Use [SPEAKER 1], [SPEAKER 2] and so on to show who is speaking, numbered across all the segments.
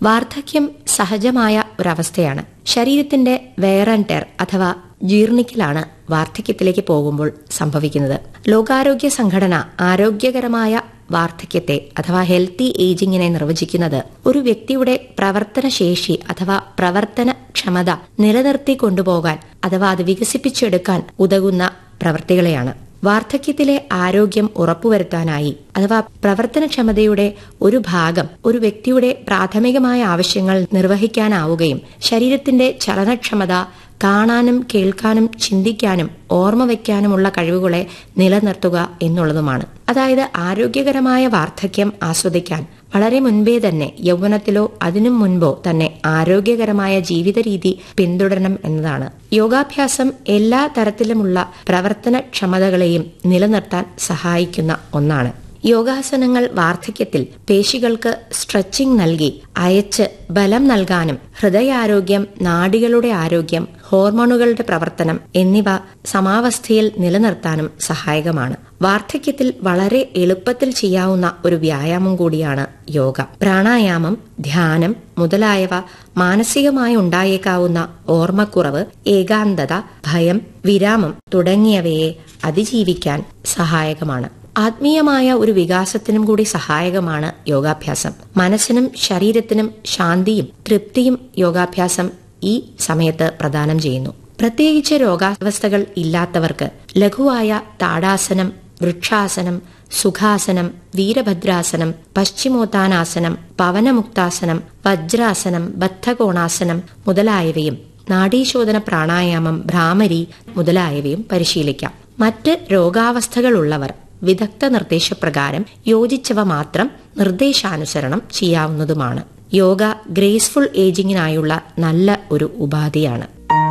[SPEAKER 1] വാർദ്ധക്യം സഹജമായ ഒരവസ്ഥയാണ് ശരീരത്തിന്റെ വെയർ ആൻഡ് ടെർ അഥവാ ജീർണിക്കലാണ് വാർദ്ധക്യത്തിലേക്ക് പോകുമ്പോൾ സംഭവിക്കുന്നത് ലോകാരോഗ്യ സംഘടന ആരോഗ്യകരമായ വാർദ്ധക്യത്തെ അഥവാ ഹെൽത്തി ഏജിങ്ങിനെ നിർവചിക്കുന്നത് ഒരു വ്യക്തിയുടെ പ്രവർത്തന ശേഷി അഥവാ പ്രവർത്തന ക്ഷമത നിലനിർത്തി കൊണ്ടുപോകാൻ അഥവാ അത് വികസിപ്പിച്ചെടുക്കാൻ ഉതകുന്ന പ്രവൃത്തികളെയാണ് വാർദ്ധക്യത്തിലെ ആരോഗ്യം ഉറപ്പുവരുത്താനായി അഥവാ പ്രവർത്തനക്ഷമതയുടെ ഒരു ഭാഗം ഒരു വ്യക്തിയുടെ പ്രാഥമികമായ ആവശ്യങ്ങൾ നിർവഹിക്കാനാവുകയും ശരീരത്തിന്റെ ചലനക്ഷമത കാണാനും കേൾക്കാനും ചിന്തിക്കാനും ഓർമ്മ വയ്ക്കാനുമുള്ള കഴിവുകളെ നിലനിർത്തുക എന്നുള്ളതുമാണ് അതായത് ആരോഗ്യകരമായ വാർദ്ധക്യം ആസ്വദിക്കാൻ വളരെ മുൻപേ തന്നെ യൗവനത്തിലോ അതിനും മുൻപോ തന്നെ ആരോഗ്യകരമായ ജീവിത രീതി പിന്തുടരണം എന്നതാണ് യോഗാഭ്യാസം എല്ലാ തരത്തിലുമുള്ള പ്രവർത്തന ക്ഷമതകളെയും നിലനിർത്താൻ സഹായിക്കുന്ന ഒന്നാണ് യോഗാസനങ്ങൾ വാർദ്ധക്യത്തിൽ പേശികൾക്ക് സ്ട്രെച്ചിങ് നൽകി അയച്ച് ബലം നൽകാനും ഹൃദയാരോഗ്യം നാഡികളുടെ ആരോഗ്യം ഹോർമോണുകളുടെ പ്രവർത്തനം എന്നിവ സമാവസ്ഥയിൽ നിലനിർത്താനും സഹായകമാണ് വാർദ്ധക്യത്തിൽ വളരെ എളുപ്പത്തിൽ ചെയ്യാവുന്ന ഒരു വ്യായാമം കൂടിയാണ് യോഗ പ്രാണായാമം ധ്യാനം മുതലായവ മാനസികമായി ഉണ്ടായേക്കാവുന്ന ഓർമ്മക്കുറവ് ഏകാന്തത ഭയം വിരാമം തുടങ്ങിയവയെ അതിജീവിക്കാൻ സഹായകമാണ് ആത്മീയമായ ഒരു വികാസത്തിനും കൂടി സഹായകമാണ് യോഗാഭ്യാസം മനസ്സിനും ശരീരത്തിനും ശാന്തിയും തൃപ്തിയും യോഗാഭ്യാസം ഈ സമയത്ത് പ്രദാനം ചെയ്യുന്നു പ്രത്യേകിച്ച് രോഗാവസ്ഥകൾ ഇല്ലാത്തവർക്ക് ലഘുവായ താടാസനം വൃക്ഷാസനം സുഖാസനം വീരഭദ്രാസനം പശ്ചിമോത്താനാസനം പവനമുക്താസനം വജ്രാസനം ബദ്ധകോണാസനം മുതലായവയും നാഡീശോധന പ്രാണായാമം ഭ്രാമരി മുതലായവയും പരിശീലിക്കാം മറ്റ് രോഗാവസ്ഥകളുള്ളവർ വിദഗ്ധ നിർദ്ദേശപ്രകാരം യോജിച്ചവ മാത്രം നിർദ്ദേശാനുസരണം ചെയ്യാവുന്നതുമാണ് യോഗ ഗ്രേസ്ഫുൾ ഏജിങ്ങിനായുള്ള നല്ല ഒരു ഉപാധിയാണ്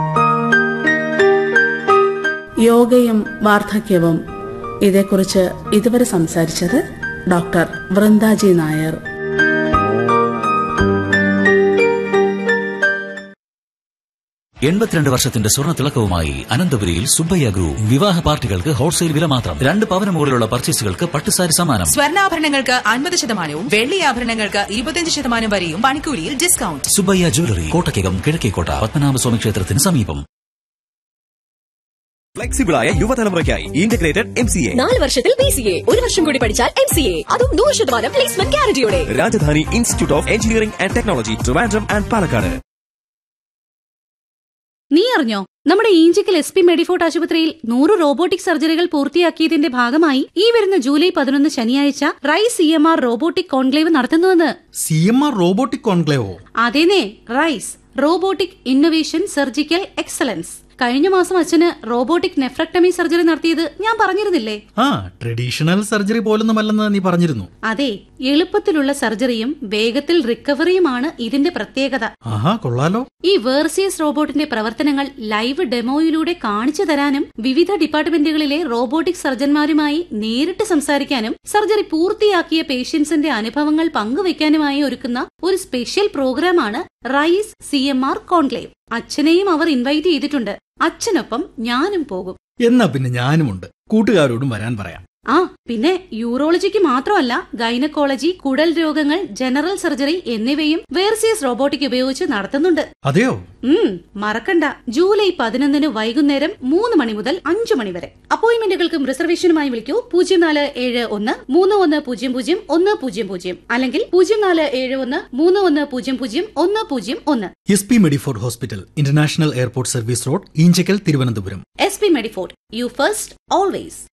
[SPEAKER 2] യോഗയും വാർദ്ധക്യവും ഇതേക്കുറിച്ച് ഇതുവരെ സംസാരിച്ചത് ഡോക്ടർ വൃന്ദാജി നായർ
[SPEAKER 3] എൺപത്തിരണ്ട് വർഷത്തിന്റെ സ്വർണ്ണ തിളക്കവുമായി അനന്തപുരിയിൽ സുബ്ബയ്യ ഗ്രൂപ്പ് വിവാഹ പാർട്ടികൾക്ക് ഹോൾസെയിൽ വില മാത്രം രണ്ട് പവന് മുകളിലുള്ള പർച്ചേസുകൾക്ക് പട്ടുസാരി സമ്മാനം
[SPEAKER 4] സ്വർണ്ണാഭരണങ്ങൾക്ക് അൻപത് ശതമാനവും വെള്ളി ആഭരണങ്ങൾക്ക് ഇരുപത്തിയഞ്ച് ശതമാനം വരെയും പണിക്കൂലിയിൽ ഡിസ്കൗണ്ട്
[SPEAKER 3] സുബ്ബയ്യ ജ്വല്ലറി കോട്ടയ്ക്കകം കിഴക്കേക്കോട്ട പത്മനാഭസ്വാമി ക്ഷേത്രത്തിന് സമീപം
[SPEAKER 5] ഫ്ലെക്സിബിളായ യുവതലമുറയ്ക്കായി ഇന്റഗ്രേറ്റഡ് എം സി എ
[SPEAKER 6] നാല് വർഷത്തിൽ ബി സി എ ഒരു വർഷം കൂടി പഠിച്ചാൽ എം സി എ അതും നൂറ് ശതമാനം പ്ലേസ്മെന്റ് ഗ്യാരണ്ടിയോടെ
[SPEAKER 5] Rajadhani institute of engineering and technology Trivandrum and Palakkad
[SPEAKER 7] നീ അറിഞ്ഞോ നമ്മുടെ ഈഞ്ചിക്കൽ എസ് പി മെഡിഫോർട്ട് ആശുപത്രിയിൽ നൂറ് റോബോട്ടിക് സർജറികൾ പൂർത്തിയാക്കിയതിന്റെ ഭാഗമായി ഈ വരുന്ന ജൂലൈ പതിനൊന്ന് ശനിയാഴ്ച rise C M R robotic conclave നടത്തുന്നുവെന്ന്
[SPEAKER 8] സി എം ആർ റോബോട്ടിക് കോൺക്ലേവോ
[SPEAKER 7] അതേനെ rise robotic innovation surgical excellence കഴിഞ്ഞ മാസം അച്ഛന് റോബോട്ടിക് നെഫ്രക്ടമി സർജറി നടത്തിയത് ഞാൻ പറഞ്ഞിരുന്നില്ലേ
[SPEAKER 8] ആ ട്രഡീഷണൽ സർജറി പോലൊന്നുമല്ലെന്ന് നീ പറഞ്ഞിരുന്നു
[SPEAKER 7] അതെ എളുപ്പത്തിലുള്ള സർജറിയും വേഗത്തിൽ റിക്കവറിയുമാണ് ഇതിന്റെ പ്രത്യേകത
[SPEAKER 8] ആഹാ കൊള്ളാലോ
[SPEAKER 7] ഈ വേർസിയസ് റോബോട്ടിന്റെ പ്രവർത്തനങ്ങൾ ലൈവ് ഡെമോയിലൂടെ കാണിച്ചു തരാനും വിവിധ ഡിപ്പാർട്ട്മെന്റുകളിലെ റോബോട്ടിക് സർജന്മാരുമായി നേരിട്ട് സംസാരിക്കാനും സർജറി പൂർത്തിയാക്കിയ പേഷ്യൻസിന്റെ അനുഭവങ്ങൾ പങ്കുവയ്ക്കാനുമായി ഒരുക്കുന്ന ഒരു സ്പെഷ്യൽ പ്രോഗ്രാമാണ് rise C M R conclave അച്ഛനെയും അവർ ഇൻവൈറ്റ് ചെയ്തിട്ടുണ്ട് അച്ഛനൊപ്പം ഞാനും പോകും
[SPEAKER 8] എന്നാ പിന്നെ ഞാനുമുണ്ട് കൂട്ടുകാരോടും വരാൻ പറയാം
[SPEAKER 7] ആ പിന്നെ യൂറോളജിക്ക് മാത്രമല്ല ഗൈനക്കോളജി കുടൽ രോഗങ്ങൾ ജനറൽ സർജറി എന്നിവയും വേർസിയസ് റോബോട്ടിക് ഉപയോഗിച്ച് നടത്തുന്നുണ്ട്
[SPEAKER 8] അതെയോ
[SPEAKER 7] ഉം മറക്കണ്ട ജൂലൈ പതിനൊന്നിന് വൈകുന്നേരം മൂന്ന് മണി മുതൽ അഞ്ചു മണി വരെ അപ്പോയിന്റ്മെന്റുകൾക്കും റിസർവേഷനുമായി വിളിക്കൂ പൂജ്യം നാല് ഏഴ് ഒന്ന് മൂന്ന് ഒന്ന് പൂജ്യം പൂജ്യം ഒന്ന് പൂജ്യം പൂജ്യം അല്ലെങ്കിൽ പൂജ്യം നാല് ഏഴ് ഒന്ന് മൂന്ന് ഒന്ന് പൂജ്യം പൂജ്യം ഒന്ന് പൂജ്യം ഒന്ന്
[SPEAKER 8] S P Medifort hospital international airport service road Eenchakkal Thiruvananthapuram
[SPEAKER 7] S P Medifort you first always